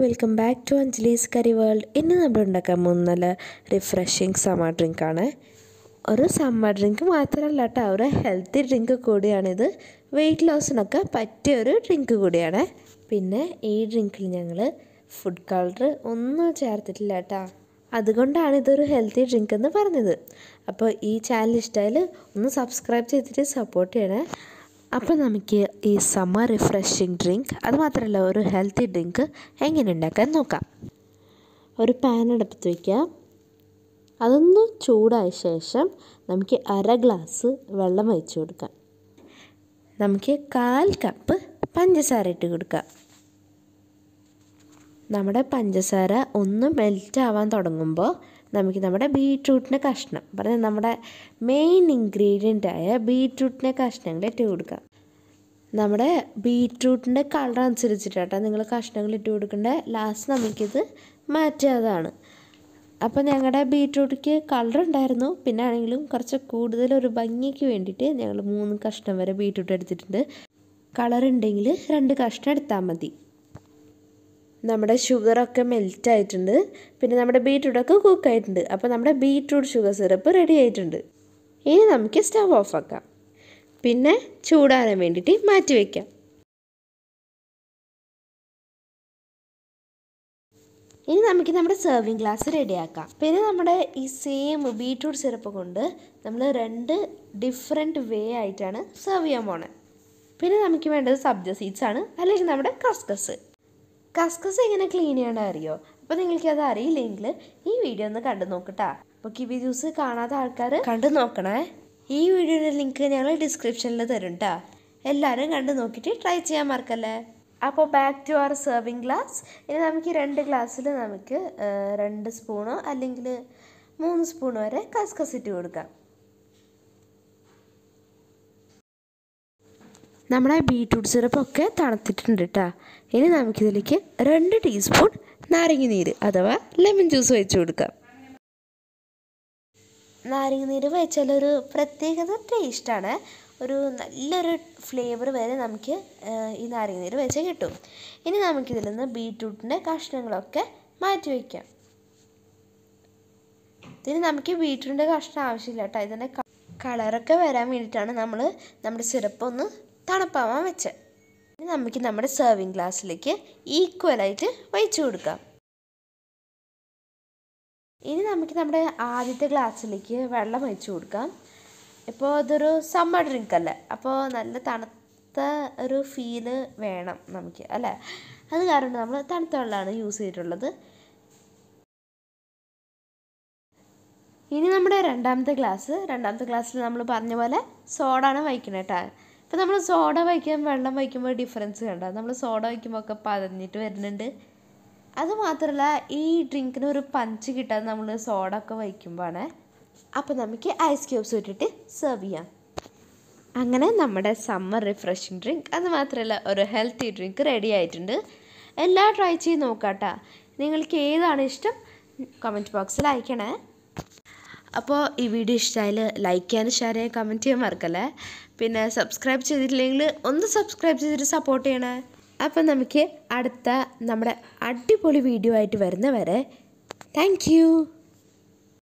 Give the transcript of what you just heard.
welcome back to Anjali's curry world ഇന്ന് നമ്മൾ ഉണ്ടാക്കാൻ പോകുന്ന നല്ല റിഫ്രഷിങ് സമ്മർ ഡ്രിങ്ക് ആണ് ഒരു സമ്മർ ഡ്രിങ്ക് മാത്രമല്ല കേട്ടോ ഒരു ഹെൽത്തി ഡ്രിങ്ക് കൂടിയാണിത് വെയിറ്റ് ലോസിനൊക്കെ പറ്റിയ ഒരു ഡ്രിങ്ക് കൂടിയാണ് പിന്നെ ഈ ഡ്രിങ്കിൽ ഞങ്ങൾ ഫുഡ് കളർ ഒന്നും ചേർത്തിട്ടില്ല കേട്ടോ അതുകൊണ്ടാണ് ഇതൊരു ഹെൽത്തി ഡ്രിങ്ക് എന്ന് പറഞ്ഞത് അപ്പോൾ ഈ ചാനൽ ഇഷ്ടമായാൽ ഒന്ന് സബ്സ്ക്രൈബ് ചെയ്തിട്ട് സപ്പോർട്ട് ചെയ്യണേ അപ്പോൾ നമുക്ക് ഈ സമ്മർ റിഫ്രഷിങ് ഡ്രിങ്ക് അത് മാത്രമല്ല ഒരു ഹെൽത്തി ഡ്രിങ്ക് എങ്ങനെ ഉണ്ടാക്കാൻ നോക്കാം ഒരു പാൻ അടുപ്പത്ത് വയ്ക്കുക അതൊന്ന് ചൂടായ ശേഷം നമുക്ക് അര ഗ്ലാസ് വെള്ളം ഒഴിച്ച് കൊടുക്കാം നമുക്ക് കാൽ കപ്പ് പഞ്ചസാര ഇട്ട് കൊടുക്കാം നമ്മുടെ പഞ്ചസാര ഒന്ന് മെൽറ്റ് ആവാൻ തുടങ്ങുമ്പോൾ നമുക്ക് നമ്മുടെ ബീട്രൂട്ടിൻ്റെ കഷ്ണം പറഞ്ഞാൽ നമ്മുടെ മെയിൻ ഇൻഗ്രീഡിയൻ്റ് ആയ ബീട്രൂട്ടിൻ്റെ കഷ്ണങ്ങൾ ഇട്ട് കൊടുക്കാം നമ്മുടെ ബീട്രൂട്ടിൻ്റെ കളർ അനുസരിച്ചിട്ടാട്ടോ നിങ്ങൾ കഷ്ണങ്ങൾ ഇട്ട് കൊടുക്കേണ്ടത് ലാസ്റ്റ് നമുക്കിത് മാറ്റാതാണ് അപ്പോൾ ഞങ്ങളുടെ ബീട്രൂട്ടിക്ക് കളർ ഉണ്ടായിരുന്നു പിന്നെ ആണെങ്കിലും കുറച്ച് കൂടുതൽ ഒരു ഭംഗിക്ക് വേണ്ടിയിട്ട് ഞങ്ങൾ മൂന്ന് കഷ്ണം വരെ ബീട്രൂട്ട് എടുത്തിട്ടുണ്ട് കളർ ഉണ്ടെങ്കിൽ രണ്ട് കഷ്ണം എടുത്താൽ മതി നമ്മുടെ ഷുഗറൊക്കെ മെൽറ്റ് ആയിട്ടുണ്ട് പിന്നെ നമ്മുടെ ബീട്രൂട്ടൊക്കെ കുക്ക് ആയിട്ടുണ്ട് അപ്പോൾ നമ്മുടെ ബീട്രൂട്ട് ഷുഗർ സിറപ്പ് റെഡി ആയിട്ടുണ്ട് ഇനി നമുക്ക് സ്റ്റവ് ഓഫ് ആക്കാം പിന്നെ ചൂടാറാൻ വേണ്ടിയിട്ട് മാറ്റി വയ്ക്കാം ഇനി നമുക്ക് നമ്മുടെ സെർവിങ് ഗ്ലാസ് റെഡിയാക്കാം പിന്നെ നമ്മുടെ ഈ സെയിം ബീട്രൂട്ട് സിറപ്പ് കൊണ്ട് നമ്മൾ രണ്ട് ഡിഫറെൻറ്റ് വേ ആയിട്ടാണ് സെർവ് ചെയ്യാൻ പോണത് പിന്നെ നമുക്ക് വേണ്ടത് സബ്ജ സീഡ്സ് ആണ് അല്ലെങ്കിൽ നമ്മുടെ കസ്കസ് കസ്കസ് എങ്ങനെ ക്ലീൻ ചെയ്യണ അറിയോ അപ്പോൾ നിങ്ങൾക്ക് അത് അറിയില്ലെങ്കിൽ ഈ വീഡിയോ ഒന്ന് കണ്ടു നോക്കട്ടാ അപ്പോൾ കിവി ജ്യൂസ് കാണാത്ത ആൾക്കാർ കണ്ടു നോക്കണേ ഈ വീഡിയോയുടെ ലിങ്ക് ഞങ്ങൾ ഡിസ്ക്രിപ്ഷനിൽ തരും കേട്ടോ എല്ലാവരും കണ്ടു നോക്കിയിട്ട് ട്രൈ ചെയ്യാൻ മറക്കല്ലേ അപ്പോൾ back to our serving glass ഇനി നമുക്ക് രണ്ട് ഗ്ലാസ്സിൽ നമുക്ക് രണ്ട് സ്പൂണോ അല്ലെങ്കിൽ മൂന്ന് സ്പൂൺ വരെ കസ്കസ് ഇട്ട് കൊടുക്കാം നമ്മുടെ ബീട്രൂട്ട് സിറപ്പൊക്കെ തണുത്തിട്ടുണ്ട് കേട്ടോ ഇനി നമുക്കിതിലേക്ക് രണ്ട് ടീസ്പൂൺ നാരങ്ങ നീര് അഥവാ ലെമൺ ജ്യൂസ് ഒഴിച്ച് കൊടുക്കാം നാരങ്ങ നീര് വെച്ചാലൊരു പ്രത്യേകത ടേസ്റ്റാണ് ഒരു നല്ലൊരു ഫ്ലേവർ വരെ നമുക്ക് ഈ നാരങ്ങ നീര് വെച്ചാൽ കിട്ടും ഇനി നമുക്കിതിൽ നിന്ന് ബീട്രൂട്ടിൻ്റെ കഷ്ണങ്ങളൊക്കെ മാറ്റി വയ്ക്കാം ഇതിന് നമുക്ക് ബീട്രൂട്ടിൻ്റെ കഷ്ണം ആവശ്യമില്ല കേട്ടോ ഇതിൻ്റെ കളറൊക്കെ വരാൻ വേണ്ടിയിട്ടാണ് നമ്മൾ നമ്മുടെ സിറപ്പ് ഒന്ന് തണുപ്പാവാൻ വെച്ചത് ഇനി നമുക്ക് നമ്മുടെ സെർവിങ് ഗ്ലാസ്സിലേക്ക് ഈക്വലായിട്ട് ഒഴിച്ചു കൊടുക്കാം ഇനി നമുക്ക് നമ്മുടെ ആദ്യത്തെ ഗ്ലാസ്സിലേക്ക് വെള്ളം ഒഴിച്ചു കൊടുക്കാം ഇപ്പോൾ അതൊരു സമ്മർ ഡ്രിങ്ക് അല്ലേ അപ്പോൾ നല്ല തണുത്ത ഒരു ഫീല് വേണം നമുക്ക് അല്ലേ അത് കാരണം നമ്മൾ തണുത്ത വെള്ളമാണ് യൂസ് ചെയ്തിട്ടുള്ളത് ഇനി നമ്മുടെ രണ്ടാമത്തെ ഗ്ലാസ് രണ്ടാമത്തെ ഗ്ലാസ്സിൽ നമ്മൾ പറഞ്ഞ പോലെ സോഡാണ് വയ്ക്കണേ കേട്ടോ ഇപ്പോൾ നമ്മൾ സോഡ വയ്ക്കാൻ വെള്ളം വയ്ക്കുമ്പോൾ ഡിഫറൻസ് കണ്ട നമ്മൾ സോഡ വയ്ക്കുമ്പോൾ ഒക്കെ പതഞ്ഞിട്ട് വരുന്നുണ്ട് അത് മാത്രമല്ല ഈ ഡ്രിങ്കിന് ഒരു പഞ്ച് കിട്ടാൻ നമ്മൾ സോഡ ഒക്കെ വയ്ക്കുമ്പോഴാണ് അപ്പോൾ നമുക്ക് ഐസ് ക്യൂബ്സ് ഇട്ടിട്ട് സെർവ് ചെയ്യാം അങ്ങനെ നമ്മുടെ സമ്മർ റിഫ്രഷിങ് ഡ്രിങ്ക് അത് മാത്രമല്ല ഒരു ഹെൽത്തി ഡ്രിങ്ക് റെഡി ആയിട്ടുണ്ട് എല്ലാം ട്രൈ ചെയ്ത് നോക്കാട്ടാ നിങ്ങൾക്ക് ഏതാണ് ഇഷ്ടം കമൻറ്റ് ബോക്സിൽ അയക്കണേ അപ്പോൾ ഈ വീഡിയോ ഇഷ്ടമായാൽ ലൈക്ക് ചെയ്യാനും ഷെയർ ചെയ്യാൻ കമൻറ്റ് ചെയ്യാൻ മറക്കല്ലേ പിന്നെ സബ്സ്ക്രൈബ് ചെയ്തിട്ടില്ലെങ്കിൽ ഒന്ന് സബ്സ്ക്രൈബ് ചെയ്തിട്ട് സപ്പോർട്ട് ചെയ്യണേ അപ്പം നമുക്ക് അടുത്ത നമ്മുടെ അടിപൊളി വീഡിയോ ആയിട്ട് വരുന്നവരെ താങ്ക്